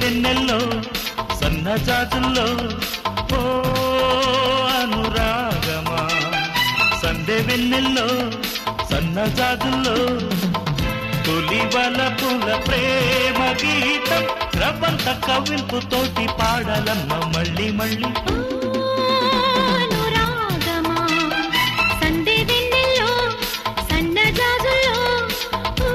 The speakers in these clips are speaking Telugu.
వెన్నెల్లో సన్నజాజుల్లో ఓ అనురాగమా సందె వెన్నెల్లో సన్నజాజుల్లో తొలి వలపుల ప్రేమ గీతం రవంత కవింపుతోటి పాడాలమ్మ మళ్ళీ మళ్ళీ అనురాగమా సందే వెన్నెల్లో సన్నజాజుల్లో ఊ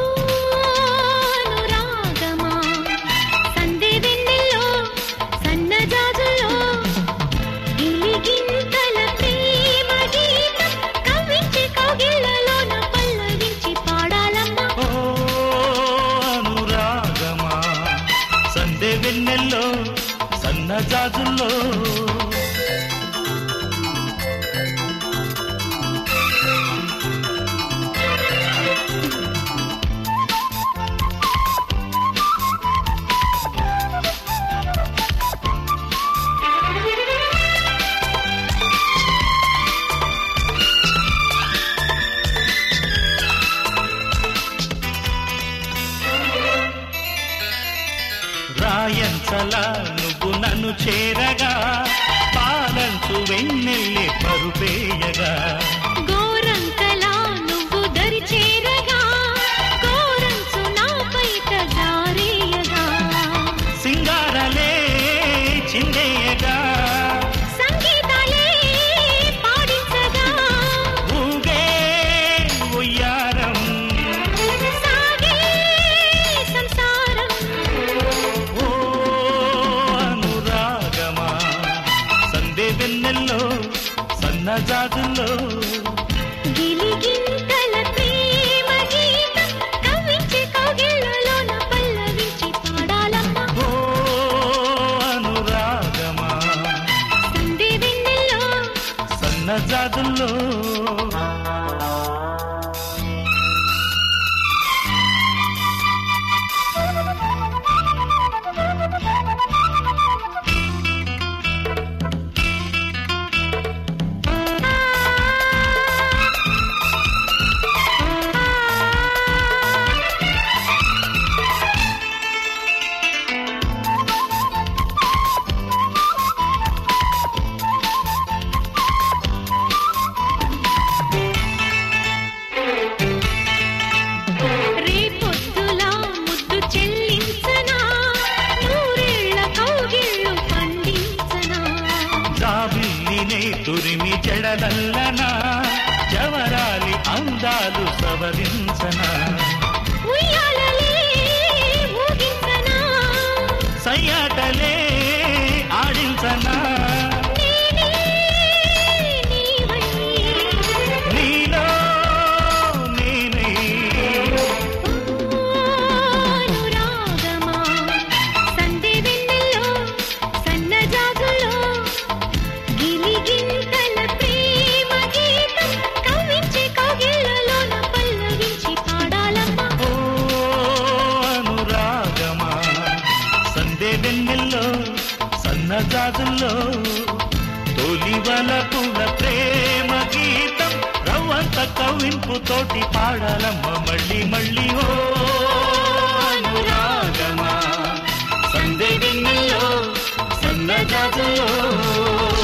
అనురాగమా సందే వెన్నెల్లో సన్నజాజుల్లో గిలిగింతల ప్రేమ గీతం కవించి కౌగిళ్ళలోన పల్లవించి పాడాలమ్మా ఓ అనురాగమా సందె వెన్నెల్లో సన్నజాజుల్లో రాయంచలా నువ్వు నన్ను చేరగా పాలంచు వెన్నెల్లి పరుపేయగా గోరంతలా నువ్వు దరి చేరగా గోరంచు నాపైట జారేయగా సింగారలే చిందేయగా సంగీతాలే పాడించగా ఊగే ఉయ్యారం సాగే సంసారం ఓ అనురాగమా సందే వెన్నెల్లో సన్నజాజుల్లో గిలిగింతల ప్రేమ గీతం కవించి కౌగిళ్ళలోన పల్లవించి పాడాలమ్మా ఓ అనురాగమా సందే వెన్నెల్లో సన్నజాజుల్లో రేపొద్దులా ముద్దు చెల్లించనా నూరేళ్ల కౌగిళ్ళు పండించనా జాబిల్లినే తురిమి చెడలల్లనా జవరాలి అందాలు సవరించనా ఉయ్యాలలే ఊగించనా సయ్యాటలే ఆడించనా నేనే నీవై నీలో నేనై అనురాగమా సందే వెన్నెల్లో సన్నజాజుల్లో గిలిగింతల ప్రేమ గీతం కవించి కౌగిళ్ళలోన పల్లవించి పాడాలమ్మా ఓ అనురాగమా సందే వెన్నెల్లో సన్నజాజుల్లో తొలి వలపుల ప్రేమ గీతం రవ్వంత కవింపుతోటి పాడాలమ్మ మళ్ళీ మళ్ళీ ఓ అనురాగమా సందే వెన్నెల్లో సన్నజాజుల్లో